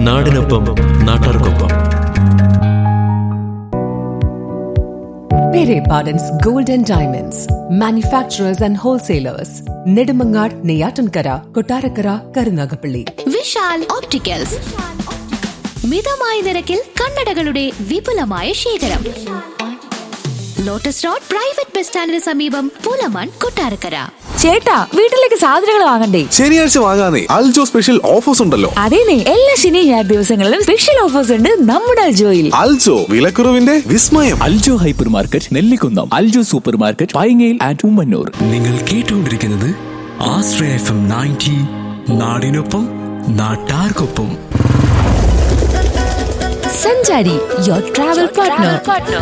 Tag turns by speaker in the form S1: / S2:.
S1: നാടിനൊപ്പം നാട്ടാർക്കൊപ്പം
S2: Pere Pardon's Gold and Diamonds, manufacturers and wholesalers, Nedumangad, Neyatankara, Kotarakara, Karunagapalli.
S3: Vishal opticals മിതമായ നിരക്കിൽ കണ്ണടകളുടെ വിപുലമായ ശേഖരം ലോട്ടസ് റോഡ് പ്രൈവറ്റ് ബസ് സ്റ്റാൻഡിന് സമീപം പുലമൺ കൊട്ടാരക്കര
S4: ചേട്ടാ വീട്ടിലേക്ക് സാധനങ്ങൾ വാങ്ങണ്ടേ
S5: ശനിയാഴ്ച വാങ്ങാനേ അൽജോ സ്പെഷ്യൽ ഓഫേഴ്സ് ഉണ്ടല്ലോ
S4: അതേനെ എല്ലാ ശനി ഞായർ ദിവസങ്ങളിലും സ്പെഷ്യൽ ഓഫേഴ്സ് ഉണ്ട് നമ്മുടെ അൽജോയിൽ
S5: അൽജോ വിലക്കുറവിന്റെ വിസ്മയം
S6: Aljo hyper market Nellikunnam Aljo super market പൈങ്ങയിൽ ആൻഡ് ഉമ്മന്നൂർ
S7: നിങ്ങൾ കേട്ടുകൊണ്ടിരിക്കുന്നത് ആശ്രയ എഫ് എം നയൻറ്റി നാടിനൊപ്പം നാട്ടാർക്കൊപ്പം
S4: സഞ്ചാരി യുവർ ട്രാവൽ പാർട്ട്ണർ